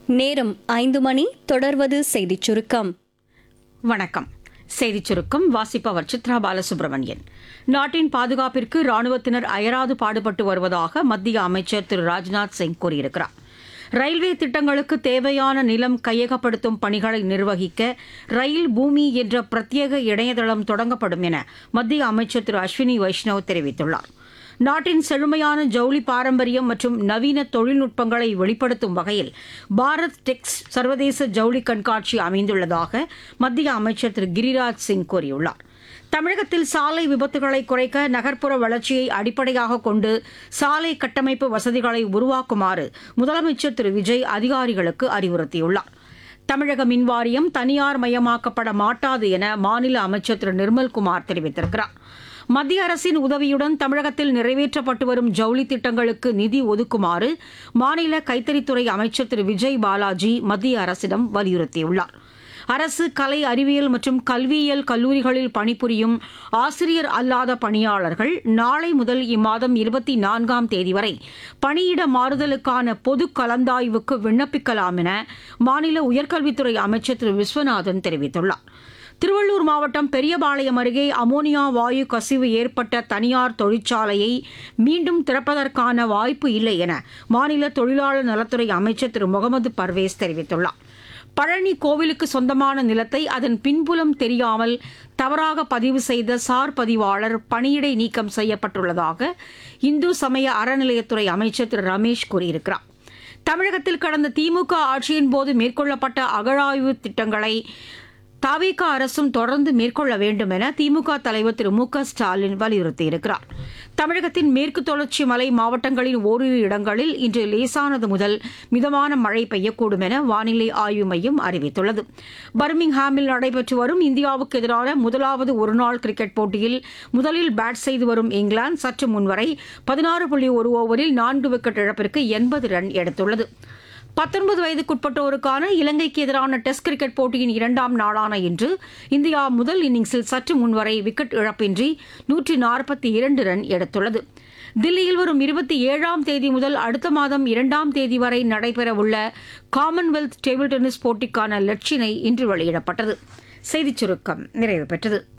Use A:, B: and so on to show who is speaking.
A: நேரம் ஐந்து மணி தொடர்வது செய்திச் சுருக்கம்
B: வணக்கம் செய்திச் சுருக்கம் வாசிப்பவர் சித்ரா பாலசுப்ரமணியன் நாட்டின் பாதுகாப்பிற்கு ராணுவத்தினர் அயராது பாடுபட்டு வருவதாக மத்திய அமைச்சர் திரு ராஜ்நாத் சிங் கூறியிருக்கிறார் ரயில்வே திட்டங்களுக்கு தேவையான நிலம் கையகப்படுத்தும் பணிகளை நிர்வகிக்க ரயில் பூமி என்ற பிரத்யேக இணையதளம் தொடங்கப்படும் என மத்திய அமைச்சர் திரு அஸ்வினி வைஷ்ணவ் தெரிவித்துள்ளார் நாட்டின் செழுமையான ஜவுளி பாரம்பரியம் மற்றும் நவீன தொழில்நுட்பங்களை வெளிப்படுத்தும் வகையில் பாரத் டெக்ஸ் சர்வதேச ஜவுளி கண்காட்சி அமைந்துள்ளதாக மத்திய அமைச்சர் திரு கிரிராஜ் சிங் கூறியுள்ளார் தமிழகத்தில் சாலை விபத்துகளை குறைக்க நகர்ப்புற வளர்ச்சியை அடிப்படையாக கொண்டு சாலை கட்டமைப்பு வசதிகளை உருவாக்குமாறு முதலமைச்சர் திரு விஜய் அதிகாரிகளுக்கு அறிவுறுத்தியுள்ளார் தமிழக மின்வாரியம் தனியார் மயமாக்கப்பட மாட்டாது என மாநில அமைச்சர் திரு நிர்மல்குமார் தெரிவித்திருக்கிறார் மத்திய அரசின் உதவியுடன் தமிழகத்தில் நிறைவேற்றப்பட்டு வரும் ஜவுளி திட்டங்களுக்கு நிதி ஒதுக்குமாறு மாநில கைத்தறித்துறை அமைச்சர் திரு விஜய் பாலாஜி மத்திய அரசிடம் வலியுறுத்தியுள்ளார் அரசு கலை அறிவியல் மற்றும் கல்வியியல் கல்லூரிகளில் பணிபுரியும் ஆசிரியர் அல்லாத பணியாளர்கள் நாளை முதல் இம்மாதம் இருபத்தி நான்காம் தேதி வரை பணியிட மாறுதலுக்கான பொது கலந்தாய்வுக்கு விண்ணப்பிக்கலாம் என மாநில உயர்கல்வித்துறை அமைச்சர் திரு விஸ்வநாதன் தெரிவித்துள்ளார் திருவள்ளூர் மாவட்டம் பெரியபாளையம் அருகே அமோனியா வாயு கசிவு ஏற்பட்ட தனியார் தொழிற்சாலையை மீண்டும் திறப்பதற்கான வாய்ப்பு இல்லை என மாநில தொழிலாளர் நலத்துறை அமைச்சர் திரு முகமது பர்வேஸ் தெரிவித்துள்ளார் பழனி கோவிலுக்கு சொந்தமான நிலத்தை அதன் பின்புலம் தெரியாமல் தவறாக பதிவு செய்த சார் பதிவாளர் பணியிடை நீக்கம் செய்யப்பட்டுள்ளதாக இந்து சமய அறநிலையத்துறை அமைச்சர் திரு ரமேஷ் கூறியிருக்கிறார் தமிழகத்தில் கடந்த திமுக ஆட்சியின் போது மேற்கொள்ளப்பட்ட அகழாய்வு திட்டங்களை தாவேகா அரசும் தொடர்ந்து மேற்கொள்ள வேண்டும் என திமுக தலைவர் திரு மு க ஸ்டாலின் வலியுறுத்தியிருக்கிறார் தமிழகத்தின் மேற்கு தொடர்ச்சி மலை மாவட்டங்களின் ஓரிரு இடங்களில் இன்று லேசானது முதல் மிதமான மழை பெய்யக்கூடும் என வானிலை ஆய்வு மையம் அறிவித்துள்ளது பர்மிங்ஹாமில் நடைபெற்று வரும் இந்தியாவுக்கு எதிரான முதலாவது ஒருநாள் கிரிக்கெட் போட்டியில் முதலில் பேட் செய்து வரும் இங்கிலாந்து சற்று முன்வரை பதினாறு புள்ளி ஒரு ஓவரில் நான்கு விக்கெட் இழப்பிற்கு எண்பது ரன் எடுத்துள்ளது பத்தொன்பது வயதுக்குட்பட்டோருக்கான இலங்கைக்கு எதிரான டெஸ்ட் கிரிக்கெட் போட்டியின் இரண்டாம் நாளான இன்று இந்தியா முதல் இன்னிங்ஸில் சற்று முன்வரை விக்கெட் இழப்பின்றி நூற்றி நாற்பத்தி இரண்டு ரன் எடுத்துள்ளது தில்லியில் வரும் இருபத்தி ஏழாம் தேதி முதல் அடுத்த மாதம் இரண்டாம் தேதி வரை நடைபெறவுள்ள காமன்வெல்த் டேபிள் டென்னிஸ் போட்டிக்கான லட்சினை இன்று வெளியிடப்பட்டது செய்திச் சுருக்கம் நிறைவு பெற்றது